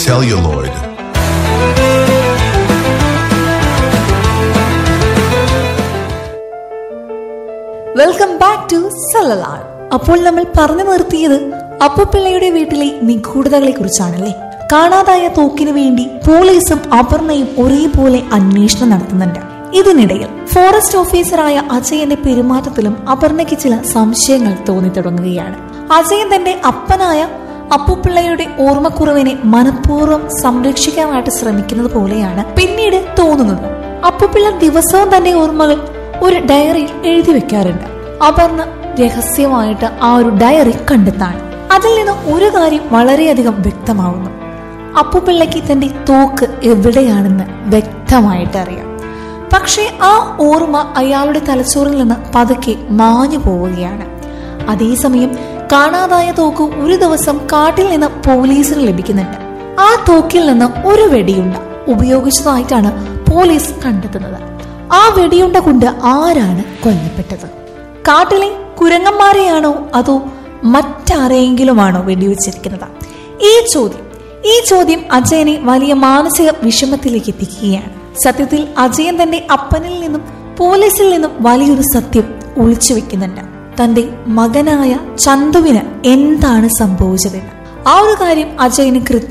celluloid. Welcome back to സലലാർ അപ്പോൾ നമ്മൾ പറഞ്ഞു നിർത്തിയത് അപ്പുപിള്ളയുടെ വീട്ടിലെ നിഗൂഢതകളെ കുറിച്ചാണല്ലേ കാണാതായ തോക്കിനു വേണ്ടി പോലീസും അപർണയും ഒരേപോലെ അന്വേഷണം നടത്തുന്നുണ്ട് ഇതിനിടയിൽ ഫോറസ്റ്റ് ഓഫീസറായ അജയന്റെ പെരുമാറ്റത്തിലും അപർണയ്ക്ക് ചില സംശയങ്ങൾ തോന്നി തുടങ്ങുകയാണ് അജയൻ തന്റെ അപ്പനായ അപ്പുപിള്ളയുടെ ഓർമ്മക്കുറവിനെ മനഃപൂർവ്വം സംരക്ഷിക്കാനായിട്ട് ശ്രമിക്കുന്നത് പോലെയാണ് പിന്നീട് തോന്നുന്നത് അപ്പുപിള്ള ദിവസവും തന്റെ ഓർമ്മകൾ ഒരു ഡയറിയിൽ എഴുതി വെക്കാറുണ്ട് അപർണ രഹസ്യമായിട്ട് ആ ഒരു ഡയറി കണ്ടെത്താണ് അതിൽ നിന്ന് ഒരു കാര്യം വളരെയധികം വ്യക്തമാവുന്നു അപ്പുപിള്ളയ്ക്ക് തന്റെ തോക്ക് എവിടെയാണെന്ന് വ്യക്തമായിട്ട് അറിയാം പക്ഷേ ആ ഓർമ്മ അയാളുടെ തലച്ചോറിൽ നിന്ന് പതുക്കെ മാഞ്ഞു പോവുകയാണ് അതേസമയം കാണാതായ തോക്ക് ഒരു ദിവസം കാട്ടിൽ നിന്ന് പോലീസിന് ലഭിക്കുന്നുണ്ട് ആ തോക്കിൽ നിന്ന് ഒരു വെടിയുണ്ട ഉപയോഗിച്ചതായിട്ടാണ് പോലീസ് കണ്ടെത്തുന്നത് ആ വെടിയുണ്ട കൊണ്ട് ആരാണ് കൊല്ലപ്പെട്ടത് കാട്ടിലെ കുരങ്ങന്മാരെയാണോ അതോ മറ്റാരെയെങ്കിലുമാണോ വെടിവെച്ചിരിക്കുന്നത് ഈ ചോദ്യം ഈ ചോദ്യം അജയനെ വലിയ മാനസിക വിഷമത്തിലേക്ക് എത്തിക്കുകയാണ് സത്യത്തിൽ അജയൻ തന്റെ അപ്പനിൽ നിന്നും പോലീസിൽ നിന്നും വലിയൊരു സത്യം ഒളിച്ചു വെക്കുന്നുണ്ട് തന്റെ മകനായ ചന്തുവിന് എന്താണ് സംഭവിച്ചതെന്ന് ആ ഒരു കാര്യം അജയന് കൃത്യം